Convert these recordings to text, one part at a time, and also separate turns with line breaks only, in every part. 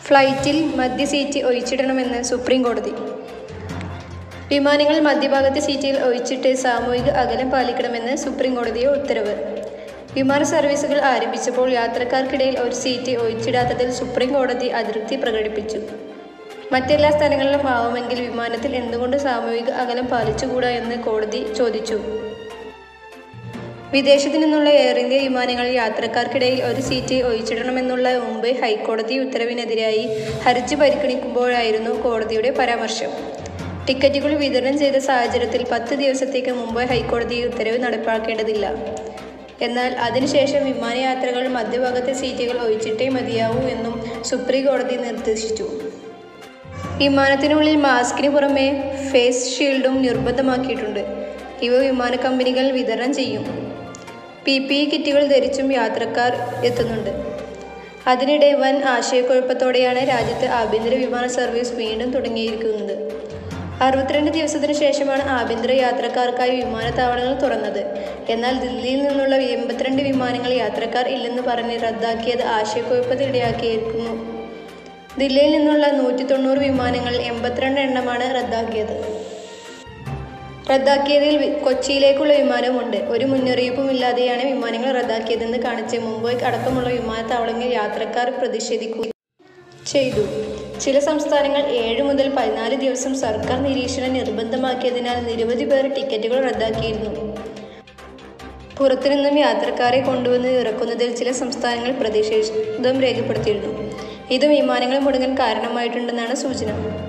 ഫ്ലൈറ്റിൽ മധ്യ seat ഒഴിച്ചിടണമെന്ന് supreme കോടതി വിമാനങ്ങൾ മധ്യഭാഗത്തെ സീറ്റിൽ ഒഴിച്ചിട്ട് സാമൂഹിക അകലം പാലിക്കണമെന്ന് സുപ്രീം കോടതിയെ ഉത്തരവ് വിമാന സർവീസുകൾ ആരംഭിച്ചപ്പോൾ യാത്രക്കാർക്കിടയിൽ ഒരു സീറ്റ് ഒഴിച്ചിടാത്തതിൽ സുപ്രീം കോടതി അതൃപ്തി പ്രകടിപ്പിച്ചു മറ്റെല്ലാ സ്ഥലങ്ങളിലും ആവുമെങ്കിൽ വിമാനത്തിൽ എന്തുകൊണ്ട് സാമൂഹിക അകലം പാലിച്ചുകൂടാ എന്ന് കോടതി ചോദിച്ചു വിദേശത്തു നിന്നുള്ള എയർ ഇന്ത്യ വിമാനങ്ങളിൽ യാത്രക്കാർക്കിടയിൽ ഒരു സീറ്റ് ഒഴിച്ചിടണമെന്നുള്ള മുംബൈ ഹൈക്കോടതി ഉത്തരവിനെതിരായി ഹർജി പരിഗണിക്കുമ്പോഴായിരുന്നു കോടതിയുടെ പരാമർശം ടിക്കറ്റുകൾ വിതരണം ചെയ്ത സാഹചര്യത്തിൽ പത്ത് ദിവസത്തേക്ക് മുംബൈ ഹൈക്കോടതി ഈ ഉത്തരവ് നടപ്പാക്കേണ്ടതില്ല എന്നാൽ അതിനുശേഷം വിമാനയാത്രകൾ മധ്യഭാഗത്തെ സീറ്റുകൾ ഒഴിച്ചിട്ടേ മതിയാവൂ എന്നും സുപ്രീം കോടതി നിർദ്ദേശിച്ചു വിമാനത്തിനുള്ളിൽ മാസ്കിന് പുറമെ ഫേസ് ഷീൽഡും നിർബന്ധമാക്കിയിട്ടുണ്ട് ഇവ വിമാന കമ്പനികൾ വിതരണം ചെയ്യും പി പി ഇ കിറ്റുകൾ ധരിച്ചും യാത്രക്കാർ എത്തുന്നുണ്ട് അതിനിടെ വൻ ആശയക്കുഴപ്പത്തോടെയാണ് രാജ്യത്ത് ആഭ്യന്തര വിമാന സർവീസ് വീണ്ടും തുടങ്ങിയിരിക്കുന്നത് അറുപത്തിരണ്ട് ദിവസത്തിനു ശേഷമാണ് ആഭ്യന്തര യാത്രക്കാർക്കായി വിമാനത്താവളങ്ങൾ തുറന്നത് എന്നാൽ ദില്ലിയിൽ നിന്നുള്ള എൺപത്തിരണ്ട് വിമാനങ്ങൾ യാത്രക്കാർ ഇല്ലെന്ന് പറഞ്ഞ് റദ്ദാക്കിയത് ആശയക്കുഴപ്പത്തിനിടയാക്കിയിരിക്കുന്നു ദില്ലിയിൽ നിന്നുള്ള നൂറ്റി തൊണ്ണൂറ് വിമാനങ്ങൾ എൺപത്തിരണ്ട് എണ്ണമാണ് റദ്ദാക്കിയത് റദ്ദാക്കിയതിൽ വി- കൊച്ചിയിലേക്കുള്ള വിമാനമുണ്ട് ഒരു മുന്നറിയിപ്പുമില്ലാതെയാണ് വിമാനങ്ങൾ റദ്ദാക്കിയതെന്ന് കാണിച്ച് മുംബൈ അടക്കമുള്ള വിമാനത്താവളങ്ങളിൽ യാത്രക്കാർ പ്രതിഷേധിക്കുകയും ചെയ്തു ചില സംസ്ഥാനങ്ങൾ ഏഴ് മുതൽ പതിനാല് ദിവസം സർക്കാർ നിരീക്ഷണം നിർബന്ധമാക്കിയതിനാൽ നിരവധി പേർ ടിക്കറ്റുകൾ റദ്ദാക്കിയിരുന്നു പുറത്തുനിന്നും യാത്രക്കാരെ കൊണ്ടുവന്ന് ഇറക്കുന്നതിൽ ചില സംസ്ഥാനങ്ങൾ പ്രതിഷേധം രേഖപ്പെടുത്തിയിരുന്നു ഇത് വിമാനങ്ങൾ മുടങ്ങാൻ കാരണമായിട്ടുണ്ടെന്നാണ് സൂചന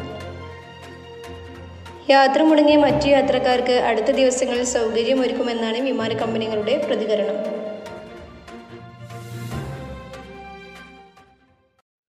യാത്ര മുടങ്ങിയ മറ്റു യാത്രക്കാർക്ക് അടുത്ത ദിവസങ്ങളിൽ സൗകര്യമൊരുക്കുമെന്നാണ് വിമാന കമ്പനികളുടെ പ്രതികരണം